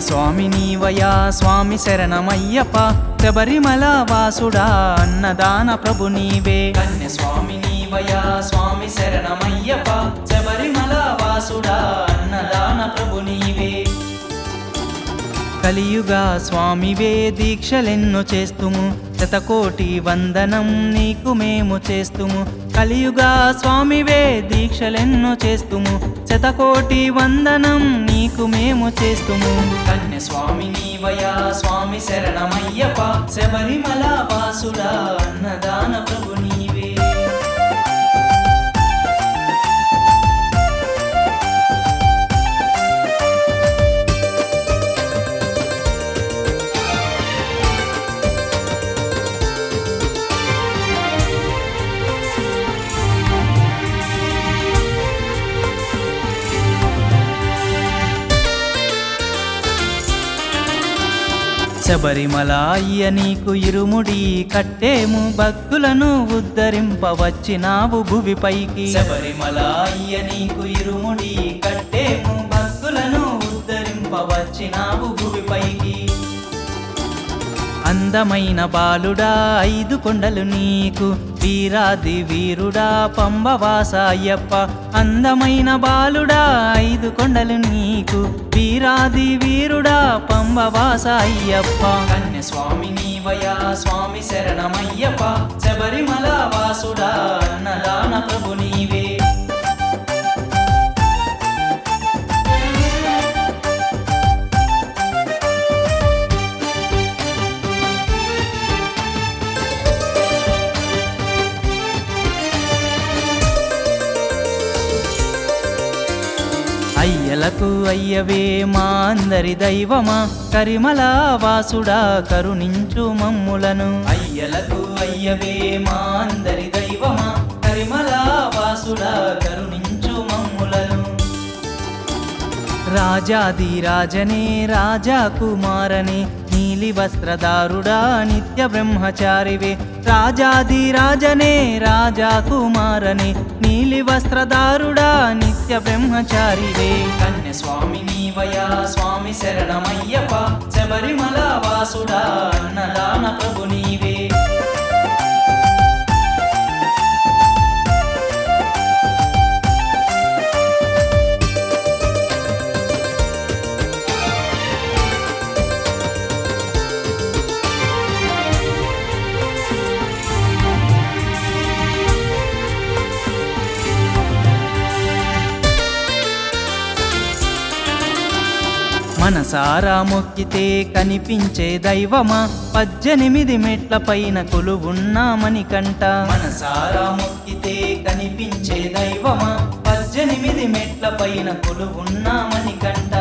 స్వామి నీవయా స్వామి శరణమయ్యప్ప శబరిమల వాసుడా అన్నదాన ప్రభు నీవే కన్య స్వామి నీవయా స్వామి శరణమయ్యప్ప శబరిమల వాసుడా అన్నదాన ప్రభు నీవే కలియుగా స్వామివే దీక్షలెన్నో చేస్తుము శతకోటి వందనం నీకు మేము చేస్తుము కలియుగా స్వామివే దీక్షలెన్నో చేస్తుము శతకోటి వందనం నీకు మేము చేస్తుము కన్య స్వామి నీవయా స్వామి శరణమయ్యప్ప శబరిమల వాసుడా అన్నదాన ప్రభు నీవే శబరిమల అయ్య నీకు ఇరుముడి కట్టేము భక్తులను ఉద్ధరింపవచ్చినావు భువిపైకి శబరిమల అయ్య నీకు ఇరుముడి కట్టేము భక్తులను ఉద్ధరింపవచ్చినావు భువిపైకి అందమైన బాలుడా ఐదు కొండలు నీకు వీరాది వీరుడా పంబవాస అయ్యప్ప అందమైన బాలుడా ఐదు కొండలు నీకు వీరాది వీరుడా పంబవాస అయ్యప్ప కన్య స్వామి నీవయా స్వామి శరణమయ్యప్ప శబరిమల వాసుడా అన్నదాన ప్రభు నీవే అయ్యలకు అయ్యవే మా అందరి దైవమా కరిమల వాసుడా కరుణించు మమ్ములను అయ్యలకు అయ్యవే మా అందరి దైవమా కరిమల వాసుడా కరుణించు మమ్ములను రాజాది రాజనే రాజా కుమారనే నీలి వస్త్రదారుడా నిత్య బ్రహ్మచారివే రాజాది రాజనే రాజా కుమారనే నీలి వస్త్రదారుడా నిత్య బ్రహ్మచారివే కన్య స్వామి నీవయా స్వామి శరణమయ్యప్ప శబరిమల వాసుడా అన్నదాన ప్రభు నీవే మనసారా మొక్కితే కనిపించే దైవమా పద్దెనిమిది మెట్ల పైన కొలువున్నామని కంట మనసారా మొక్కితే కనిపించే దైవమా పద్దెనిమిది మెట్ల పైన కొలువున్నామని కంట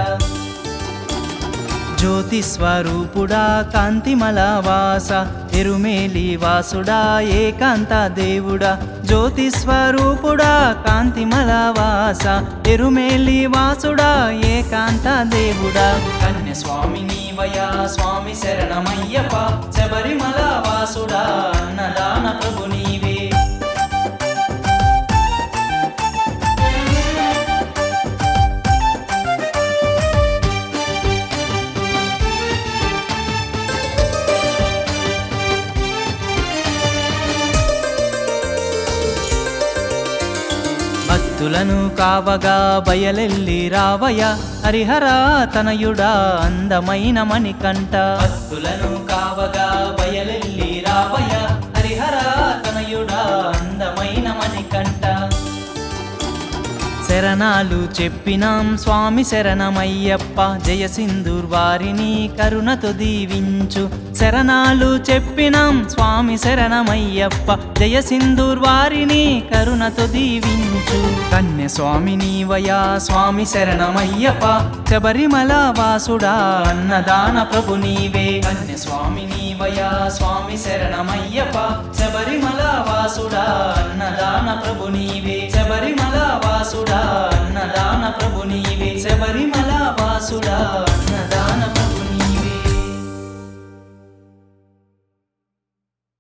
జ్యోతి స్వరూపుడా కాంతిమల వాస ఎరుమేలి వాసుడా ఏకాంత దేవుడా జ్యోతి స్వరూపుడా కాంతిమల వాస ఎరుమేలి వాసుడా ఏకాంత దేవుడా కన్య స్వామి నీవయా స్వామి శరణమయ్యప్ప శబరిమల వాసుడా అన్నదాన ప్రభు నీవే భక్తులను కావగా బయలెల్లి రావయ హరిహర తనయుడా అందమైన మణికంఠ భక్తులను కావగా బయలెల్లి రావయ హరిహర తనయుడా అందమైన మణికంఠ శరణాలు చెప్పినాం స్వామి శరణమయ్యప్ప జయ సింధూర్ వారిని కరుణతో దీవించు శరణాలు చెప్పినాం స్వామి శరణమయ్యప్ప జయ సింధూర్ వారిని కరుణతో దీవించు కన్య స్వామి నీవయా స్వామి శరణమయ్యప్ప శబరిమల వాసుడా అన్నదాన ప్రభు నీవే కన్య స్వామి నీవయా స్వామి శరణమయ్యప్ప శబరిమల వాసుడా అన్నదాన ప్రభు నీవే శబరిమల వాసుడా అన్నదాన ప్రభు నీవే శబరిమల వాసుడా